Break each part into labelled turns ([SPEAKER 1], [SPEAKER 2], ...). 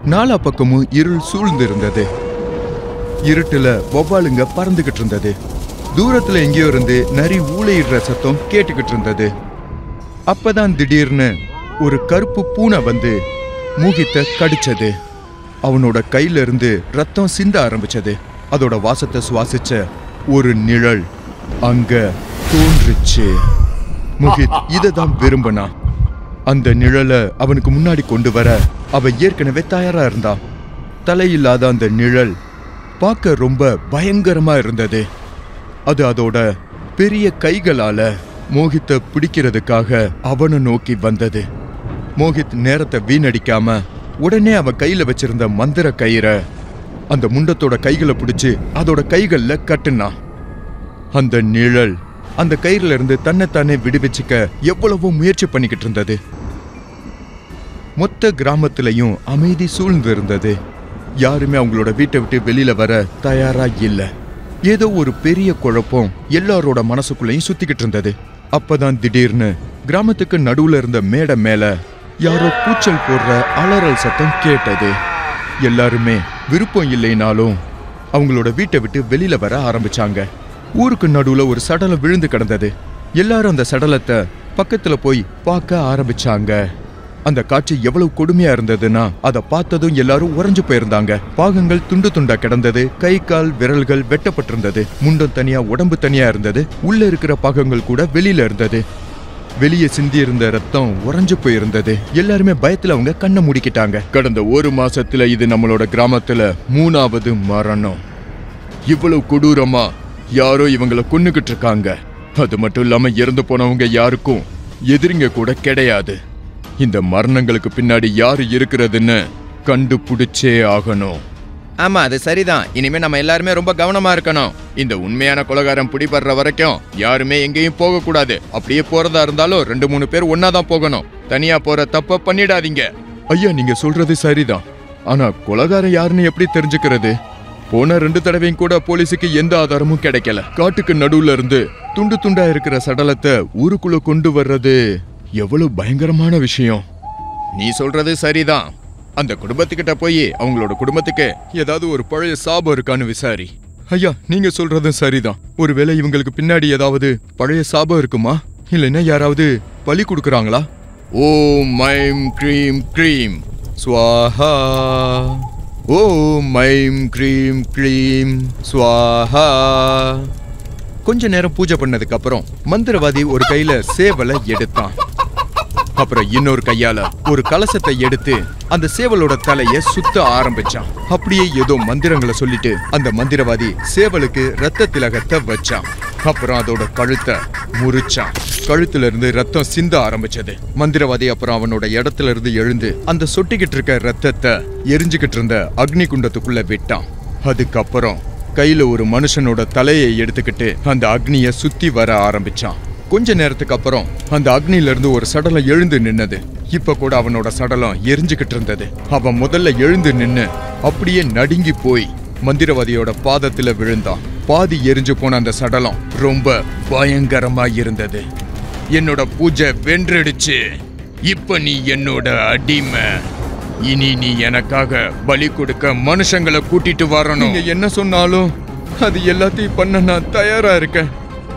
[SPEAKER 1] நாலா பக்கமும் இருள் சூழ்ந்து இருந்தது இருட்டுல வௌவாலுங்க பறந்துகிட்டு இருந்தது தூரத்துல எங்கேயோ இருந்து நரி ஊளையிடுற சத்தம் கேட்டுக்கிட்டு இருந்தது அப்பதான் திடீர்னு ஒரு கருப்பு பூனை வந்து மூகித்த கடிச்சது அவனோட கையில இருந்து ரத்தம் சிந்த ஆரம்பிச்சது அதோட வாசத்தை சுவாசிச்ச ஒரு நிழல் அங்க தோன்றுச்சு முகித் இதை தான் விரும்பினா அந்த நிழலை அவனுக்கு முன்னாடி கொண்டு வர அவ ஏற்கனவே தயாரா இருந்தா தலையில்லாத அந்த நிழல் பார்க்க ரொம்ப பயங்கரமா இருந்தது அது அதோட பெரிய கைகளால மோகித்தை பிடிக்கிறதுக்காக அவனை நோக்கி வந்தது மோகித் நேரத்தை வீணடிக்காம உடனே அவன் கையில வச்சிருந்த மந்திர கயிறை அந்த முண்டத்தோட கைகளை பிடிச்சு அதோட கைகள்ல கட்டுனான் அந்த நிழல் அந்த கயிறுல இருந்து தன்னைத்தானே விடுவிச்சுக்க எவ்வளவோ முயற்சி பண்ணிக்கிட்டு இருந்தது மொத்த கிராமத்திலையும் அமைதி சூழ்ந்து இருந்தது யாருமே அவங்களோட வீட்டை விட்டு வெளியில வர தயாரா இல்ல ஏதோ ஒரு பெரிய குழப்பம் எல்லாரோட மனசுக்குள்ளேயும் சுத்திக்கிட்டு இருந்தது அப்பதான் திடீர்னு கிராமத்துக்கு நடுவுல இருந்த மேடை மேல யாரோ கூச்சல் போடுற அலறல் சத்தம் கேட்டது எல்லாருமே விருப்பம் இல்லைனாலும் அவங்களோட வீட்டை விட்டு வெளியில வர ஆரம்பிச்சாங்க ஊருக்கு நடுவுல ஒரு சடலம் விழுந்து கிடந்தது எல்லாரும் அந்த சடலத்தை பக்கத்துல போய் பார்க்க ஆரம்பிச்சாங்க அந்த காட்சி எவ்வளவு கொடுமையா இருந்ததுன்னா அதை பார்த்ததும் எல்லாரும் உறைஞ்சு போயிருந்தாங்க பாகங்கள் துண்டு துண்டா கிடந்தது கை கால் விரல்கள் வெட்டப்பட்டிருந்தது முண்டம் தனியா உடம்பு தனியா இருந்தது உள்ள இருக்கிற பாகங்கள் கூட வெளியில இருந்தது வெளியே சிந்தி இருந்த ரத்தம் உறைஞ்சு போயிருந்தது எல்லாருமே பயத்துல அவங்க கண்ணை மூடிக்கிட்டாங்க கடந்த ஒரு மாசத்துல இது நம்மளோட கிராமத்துல மூணாவது மரணம் இவ்வளவு கொடூரமா யாரோ இவங்கள கொன்னுகிட்டு இருக்காங்க அது மட்டும் இல்லாம இறந்து போனவங்க யாருக்கும் எதிரிங்க கூட கிடையாது இந்த மரணங்களுக்கு பின்னாடி யாரு இருக்கிறதுன்னு கண்டுபிடிச்சே ஆகணும்
[SPEAKER 2] ஆமா அது சரிதான் இனிமே நம்ம எல்லாருமே ரொம்ப கவனமா இருக்கணும் இந்த உண்மையான கொலகாரம் பிடிபடுற வரைக்கும் யாருமே எங்கேயும் போக கூடாது அப்படியே போறதா இருந்தாலும் ரெண்டு மூணு பேர் ஒன்னா தான் போகணும் தனியா போற தப்ப பண்ணிடாதீங்க
[SPEAKER 1] ஐயா நீங்க சொல்றது சரிதான் ஆனா கொலகாரன் யாருன்னு எப்படி தெரிஞ்சுக்கிறது போன ரெண்டு தடவையும் கூட போலீஸுக்கு எந்த ஆதாரமும் கிடைக்கல காட்டுக்கு நடுவுல இருந்து துண்டு துண்டா இருக்கிற சடலத்தை ஊருக்குள்ள கொண்டு வர்றது எவ்வளவு பயங்கரமான விஷயம்
[SPEAKER 2] நீ சொல்றது சரிதான்
[SPEAKER 1] அந்த குடும்பத்துக்கிட்ட போய் அவங்களோட குடும்பத்துக்கு ஏதாவது ஒரு பழைய சாபம் இருக்கான்னு விசாரி ஐயா நீங்க சொல்றதும் சரிதான் ஒருவேளை இவங்களுக்கு பின்னாடி ஏதாவது பழைய சாபம் இருக்குமா இல்லைன்னா யாராவது பலி கொடுக்கறாங்களா
[SPEAKER 2] ஓம் மைம் க்ரீம் க்ரீம்
[SPEAKER 1] ஸ்வாஹா ஓம் மைம் க்ரீம் க்ளீம் ஸ்வாஹா கொஞ்ச நேரம் பூஜை பண்ணதுக்கு அப்புறம் மந்திரவாதி ஒரு கையில சேவலை எடுத்தான் அப்புறம் இன்னொரு கையால ஒரு கலசத்தை எடுத்து அந்த சேவலோட தலைய சுத்த ஆரம்பிச்சான் அப்படியே ஏதோ மந்திரங்களை சொல்லிட்டு அந்த மந்திரவாதி சேவலுக்கு ரத்த திலகத்தை வச்சான் அப்புறம் அதோட கழுத்தை முறிச்சான் கழுத்துல இருந்து ரத்தம் சிந்த ஆரம்பிச்சது மந்திரவாதி அப்புறம் அவனோட இடத்துல இருந்து எழுந்து அந்த சொட்டிக்கிட்டு இருக்க ரத்தத்தை எரிஞ்சுக்கிட்டு இருந்த அக்னி குண்டத்துக்குள்ள விட்டான் அதுக்கப்புறம் கையில ஒரு மனுஷனோட தலையை எடுத்துக்கிட்டு அந்த அக்னிய சுத்தி வர ஆரம்பிச்சான் கொஞ்ச நேரத்துக்கு அப்புறம் அந்த அக்னியில இருந்து ஒரு சடலம் எழுந்து நின்னது இப்ப கூட அவனோட சடலம் எரிஞ்சுக்கிட்டு இருந்தது அவன் முதல்ல எழுந்து நின்னு அப்படியே நடுங்கி போய் மந்திரவாதியோட பாதத்துல விழுந்தான் பாதி எரிஞ்சு போன அந்த சடலம் ரொம்ப பயங்கரமா இருந்தது
[SPEAKER 2] என்னோட பூஜை வென்றுடுச்சு இப்ப நீ என்னோட அடிமை இனி நீ எனக்காக பலி கொடுக்க மனுஷங்களை கூட்டிட்டு வரணும்
[SPEAKER 1] நீங்க என்ன சொன்னாலும் அது எல்லாத்தையும் பண்ண நான் தயாரா இருக்கேன்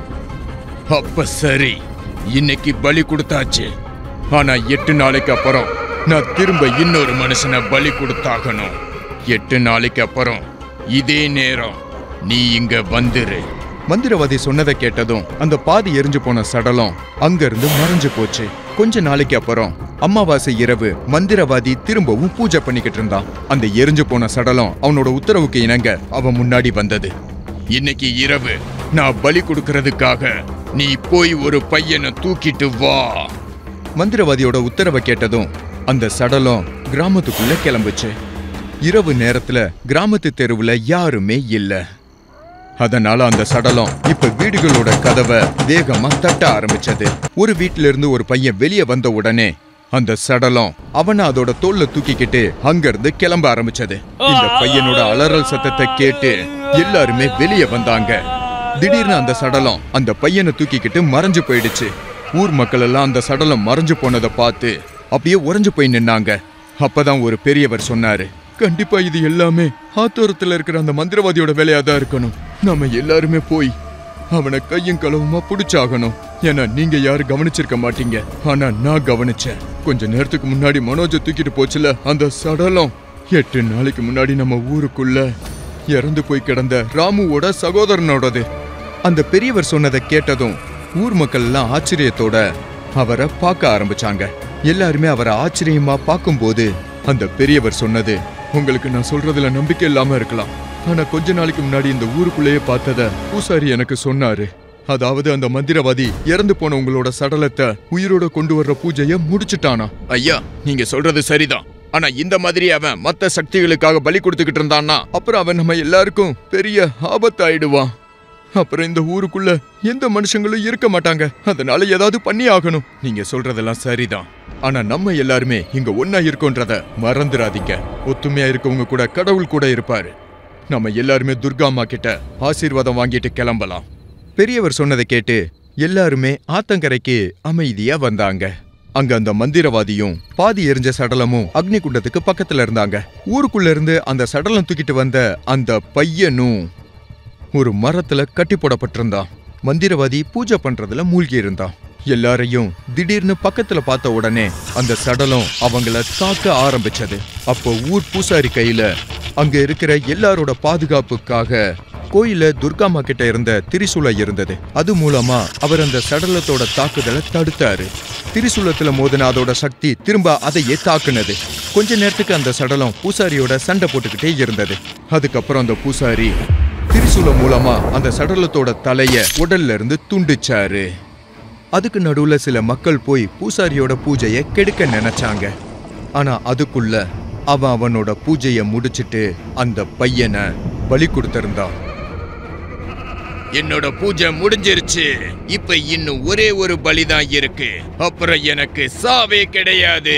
[SPEAKER 2] அப்ப சரி இன்னைக்கு பலி கொடுத்தாச்சு ஆனா எட்டு நாளைக்கு அப்புறம் நான் திரும்ப இன்னொரு மனுஷனை பலி கொடுத்தாகணும் எட்டு நாளைக்கு அப்புறம் இதே நேரம் நீ இங்க வந்துரு
[SPEAKER 1] மந்திரவாதி சொன்னதை கேட்டதும் அந்த பாதி எரிஞ்சு போன சடலம் அங்கிருந்து மறைஞ்சு போச்சு கொஞ்ச நாளைக்கு அப்புறம் அமாவாசை இரவு மந்திரவாதி திரும்பவும் பூஜை பண்ணிக்கிட்டு இருந்தான் அந்த எரிஞ்சு போன சடலம் அவனோட உத்தரவுக்கு இணங்க அவன் முன்னாடி வந்தது
[SPEAKER 2] இன்னைக்கு இரவு நான் பலி கொடுக்கறதுக்காக நீ போய் ஒரு பையனை தூக்கிட்டு வா
[SPEAKER 1] மந்திரவாதியோட உத்தரவை கேட்டதும் அந்த சடலம் கிராமத்துக்குள்ள கிளம்புச்சு இரவு நேரத்துல கிராமத்து தெருவுல யாருமே இல்ல அதனால அந்த சடலம் இப்ப வீடுகளோட கதவை வேகமா தட்ட ஆரம்பிச்சது ஒரு வீட்ல இருந்து ஒரு பையன் வெளியே வந்த உடனே அந்த சடலம் அவனை அதோட தோல்ல தூக்கிக்கிட்டு அங்கிருந்து கிளம்ப ஆரம்பிச்சது இந்த பையனோட அலறல் சத்தத்தை கேட்டு எல்லாருமே வெளியே வந்தாங்க திடீர்னு அந்த சடலம் அந்த பையனை தூக்கிக்கிட்டு மறைஞ்சு போயிடுச்சு ஊர் மக்கள் எல்லாம் அந்த சடலம் மறைஞ்சு போனதை பார்த்து அப்படியே உறைஞ்சு போய் நின்னாங்க அப்பதான் ஒரு பெரியவர் சொன்னாரு கண்டிப்பா இது எல்லாமே ஆத்தோரத்துல இருக்கிற அந்த மந்திரவாதியோட வேலையா தான் இருக்கணும் நம்ம எல்லாருமே போய் அவனை கையும் களவுமா பிடிச்சாகணும் ஏன்னா நீங்க யாரும் கவனிச்சிருக்க மாட்டீங்க ஆனா நான் கவனிச்சேன் கொஞ்ச நேரத்துக்கு முன்னாடி மனோஜை தூக்கிட்டு போச்சுல அந்த சடலம் எட்டு நாளைக்கு முன்னாடி நம்ம ஊருக்குள்ள இறந்து போய் கிடந்த ராமுவோட சகோதரனோடது அந்த பெரியவர் சொன்னதை கேட்டதும் ஊர் மக்கள் எல்லாம் ஆச்சரியத்தோட அவரை பார்க்க ஆரம்பிச்சாங்க எல்லாருமே அவரை ஆச்சரியமா பார்க்கும்போது அந்த பெரியவர் சொன்னது உங்களுக்கு நான் சொல்றதுல நம்பிக்கை இல்லாம இருக்கலாம் ஆனா கொஞ்ச நாளைக்கு முன்னாடி இந்த ஊருக்குள்ளேயே பார்த்தத பூசாரி எனக்கு சொன்னாரு அதாவது அந்த மந்திரவாதி இறந்து போன உங்களோட சடலத்தை உயிரோட கொண்டு வர்ற பூஜைய முடிச்சிட்டானா
[SPEAKER 2] ஐயா நீங்க சொல்றது சரிதான் ஆனா இந்த மாதிரி அவன் மத்த சக்திகளுக்காக பலி கொடுத்துக்கிட்டு இருந்தான்னா
[SPEAKER 1] அப்புறம் அவன் நம்ம எல்லாருக்கும் பெரிய ஆபத்தாயிடுவான் அப்புறம் இந்த ஊருக்குள்ள எந்த மனுஷங்களும் இருக்க மாட்டாங்க அதனால ஏதாவது பண்ணி ஆகணும் நீங்க சொல்றதெல்லாம் சரிதான் ஆனா நம்ம எல்லாருமே இங்க ஒன்னா இருக்கோன்றத மறந்துடாதீங்க ஒத்துமையா இருக்கவங்க கூட கடவுள் கூட இருப்பாரு நம்ம எல்லாருமே துர்கா அம்மா கிட்ட ஆசீர்வாதம் வாங்கிட்டு கிளம்பலாம் பெரியவர் சொன்னதை கேட்டு எல்லாருமே ஆத்தங்கரைக்கு அமைதியா வந்தாங்க அங்க அந்த மந்திரவாதியும் பாதி எரிஞ்ச சடலமும் அக்னி குண்டத்துக்கு பக்கத்துல இருந்தாங்க ஊருக்குள்ள இருந்து அந்த சடலம் தூக்கிட்டு வந்த அந்த பையனும் ஒரு மரத்துல கட்டி போடப்பட்டிருந்தான் மந்திரவாதி பூஜை பண்றதுல மூழ்கி இருந்தான் எல்லாரையும் திடீர்னு பக்கத்துல பார்த்த உடனே அந்த சடலம் அவங்கள தாக்க ஆரம்பிச்சது அப்போ ஊர் பூசாரி கையில அங்க இருக்கிற எல்லாரோட பாதுகாப்புக்காக கோயில துர்காமா கிட்ட இருந்த திரிசூலம் இருந்தது அது மூலமா அவர் அந்த சடலத்தோட தாக்குதலை தடுத்தாரு திரிசூலத்துல மோதின அதோட சக்தி திரும்ப அதையே தாக்குனது கொஞ்ச நேரத்துக்கு அந்த சடலம் பூசாரியோட சண்டை போட்டுக்கிட்டே இருந்தது அதுக்கப்புறம் அந்த பூசாரி திரிசூலம் மூலமா அந்த சடலத்தோட தலைய உடல்ல இருந்து துண்டிச்சாரு அதுக்கு நடுவுல சில மக்கள் போய் பூசாரியோட பூஜையை கெடுக்க நினைச்சாங்க ஆனா அதுக்குள்ள அவன் அவனோட பூஜையை முடிச்சிட்டு அந்த பையனை பலி கொடுத்திருந்தான்
[SPEAKER 2] என்னோட பூஜை முடிஞ்சிருச்சு இப்ப இன்னும் ஒரே ஒரு பலிதான் இருக்கு அப்புறம் எனக்கு சாவே கிடையாது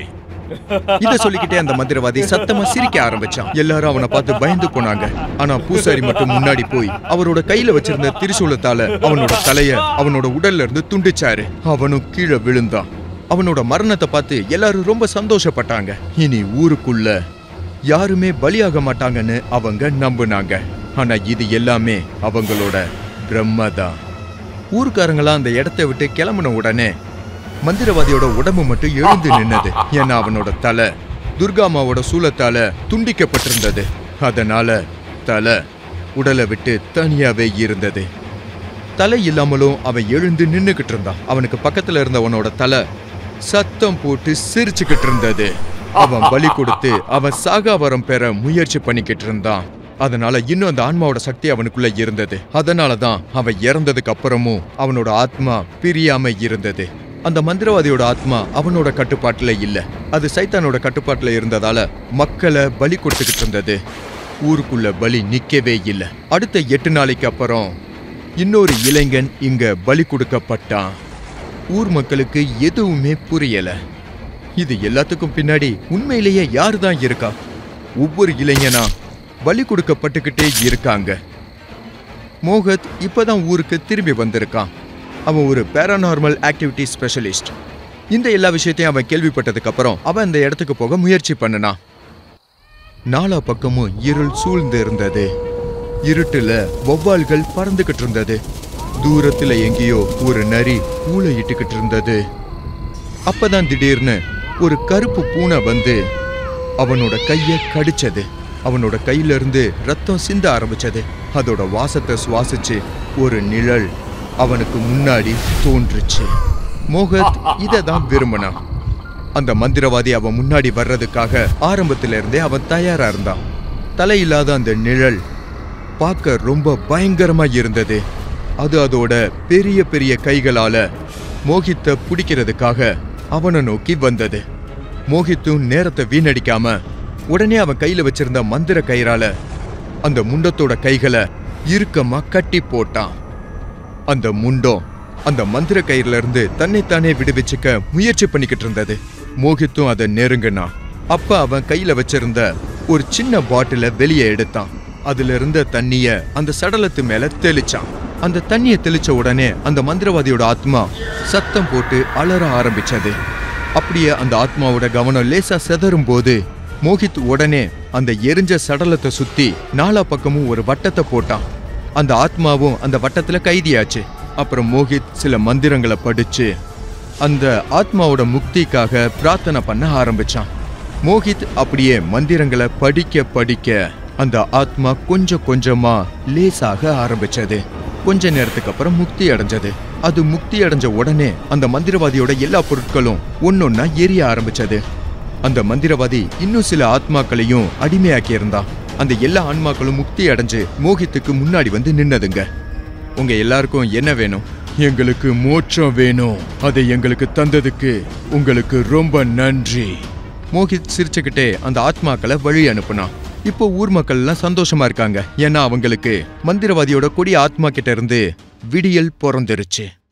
[SPEAKER 1] இத சொல்லிக்கிட்டே அந்த மந்திரவாதி சத்தமா சிரிக்க ஆரம்பிச்சான் எல்லாரும் அவனை பார்த்து பயந்து போனாங்க ஆனா பூசாரி மட்டும் முன்னாடி போய் அவரோட கையில வச்சிருந்த திரிசூலத்தால அவனோட தலைய அவனோட உடல்ல இருந்து துண்டிச்சாரு அவனும் கீழே விழுந்தான் அவனோட மரணத்தை பார்த்து எல்லாரும் ரொம்ப சந்தோஷப்பட்டாங்க இனி ஊருக்குள்ள யாருமே பலியாக மாட்டாங்கன்னு அவங்க நம்புனாங்க ஆனா இது எல்லாமே அவங்களோட பிரம்மதான் ஊருக்காரங்களாம் அந்த இடத்தை விட்டு கிளம்பின உடனே மந்திரவாதியோட உடம்பு மட்டும் எழுந்து நின்னது ஏன்னா அவனோட தலை துர்காமாவோட சூலத்தால துண்டிக்கப்பட்டிருந்தது அதனால தலை உடலை விட்டு தனியாவே இருந்தது தலை இல்லாமலும் அவன் எழுந்து நின்னுகிட்டு இருந்தான் அவனுக்கு பக்கத்துல இருந்தவனோட தலை சத்தம் போட்டு சிரிச்சுக்கிட்டு இருந்தது அவன் பலி கொடுத்து அவன் சாகாவரம் பெற முயற்சி பண்ணிக்கிட்டு இருந்தான் அதனால இன்னும் அந்த ஆன்மாவோட சக்தி அவனுக்குள்ள இருந்தது அதனால தான் அவன் இறந்ததுக்கு அப்புறமும் அவனோட ஆத்மா பிரியாம இருந்தது அந்த மந்திரவாதியோட ஆத்மா அவனோட கட்டுப்பாட்டுல இல்ல அது சைத்தானோட கட்டுப்பாட்டுல இருந்ததால மக்களை பலி கொடுத்துக்கிட்டு இருந்தது ஊருக்குள்ள பலி நிக்கவே இல்ல அடுத்த எட்டு நாளைக்கு அப்புறம் இன்னொரு இளைஞன் இங்க பலி கொடுக்கப்பட்டான் ஊர் மக்களுக்கு எதுவுமே புரியல இது எல்லாத்துக்கும் பின்னாடி உண்மையிலேயே யாரு தான் இருக்கா ஒவ்வொரு இளைஞனா பலி கொடுக்கப்பட்டுக்கிட்டே இருக்காங்க மோகத் இப்பதான் ஊருக்கு திரும்பி வந்திருக்கான் அவன் ஒரு பேரானார்மல் ஆக்டிவிட்டி ஸ்பெஷலிஸ்ட் இந்த எல்லா விஷயத்தையும் அவன் கேள்விப்பட்டதுக்கு அப்புறம் அவன் அந்த இடத்துக்கு போக முயற்சி பண்ணினான் நாலா பக்கமும் இருள் சூழ்ந்து இருந்தது இருட்டுல வௌவால்கள் பறந்துகிட்டு இருந்தது தூரத்துல எங்கேயோ ஒரு நரி ஊளையிட்டுக்கிட்டு இருந்தது அப்பதான் திடீர்னு ஒரு கருப்பு பூனை வந்து அவனோட கைய கடிச்சது அவனோட கையில இருந்து ரத்தம் சிந்த ஆரம்பிச்சது அதோட வாசத்தை சுவாசிச்சு ஒரு நிழல் அவனுக்கு முன்னாடி தோன்றுச்சு மோகத் இதை தான் விரும்பினான் அந்த மந்திரவாதி அவன் முன்னாடி வர்றதுக்காக ஆரம்பத்துல இருந்தே அவன் தயாரா இருந்தான் தலையில்லாத அந்த நிழல் பார்க்க ரொம்ப பயங்கரமா இருந்தது அது அதோட பெரிய பெரிய கைகளால மோகித்தை பிடிக்கிறதுக்காக அவனை நோக்கி வந்தது மோகித்தும் நேரத்தை வீணடிக்காம உடனே அவன் கையில வச்சிருந்த மந்திர கயிறால அந்த முண்டத்தோட கைகளை இறுக்கமா கட்டி போட்டான் அந்த முண்டம் அந்த மந்திர கயிறுல இருந்து தன்னைத்தானே விடுவிச்சுக்க முயற்சி பண்ணிக்கிட்டு இருந்தது மோகித்தும் அதை நெருங்கினான் அப்ப அவன் கையில வச்சிருந்த ஒரு சின்ன பாட்டில வெளியே எடுத்தான் அதுல இருந்த தண்ணிய அந்த சடலத்து மேல தெளிச்சான் அந்த தண்ணிய தெளிச்ச உடனே அந்த மந்திரவாதியோட ஆத்மா சத்தம் போட்டு அலற ஆரம்பிச்சது அப்படியே அந்த ஆத்மாவோட கவனம் லேசா செதறும் போது மோகித் உடனே அந்த எரிஞ்ச சடலத்தை சுத்தி நாலா பக்கமும் ஒரு வட்டத்தை போட்டான் அந்த ஆத்மாவும் அந்த வட்டத்துல கைதியாச்சு அப்புறம் மோஹித் சில மந்திரங்களை படிச்சு அந்த ஆத்மாவோட முக்திக்காக பிரார்த்தனை பண்ண ஆரம்பிச்சான் மோஹித் அப்படியே மந்திரங்களை படிக்க படிக்க அந்த ஆத்மா கொஞ்சம் கொஞ்சமா லேசாக ஆரம்பிச்சது கொஞ்ச நேரத்துக்கு அப்புறம் முக்தி அடைஞ்சது அது முக்தி அடைஞ்ச உடனே அந்த மந்திரவாதியோட எல்லா பொருட்களும் ஒன்னொன்னா எரிய ஆரம்பிச்சது அந்த மந்திரவாதி இன்னும் சில ஆத்மாக்களையும் அடிமையாக்கி இருந்தான் அந்த எல்லா ஆன்மாக்களும் முக்தி அடைஞ்சு மோகித்துக்கு முன்னாடி வந்து நின்னதுங்க உங்க எல்லாருக்கும் என்ன வேணும்
[SPEAKER 2] எங்களுக்கு மோட்சம் வேணும் அதை எங்களுக்கு தந்ததுக்கு உங்களுக்கு ரொம்ப நன்றி
[SPEAKER 1] மோகித் சிரிச்சுக்கிட்டே அந்த ஆத்மாக்களை வழி அனுப்புனான் இப்போ ஊர் மக்கள் எல்லாம் சந்தோஷமா இருக்காங்க ஏன்னா அவங்களுக்கு மந்திரவாதியோட கொடி ஆத்மா கிட்ட இருந்து விடியல் பிறந்துருச்சு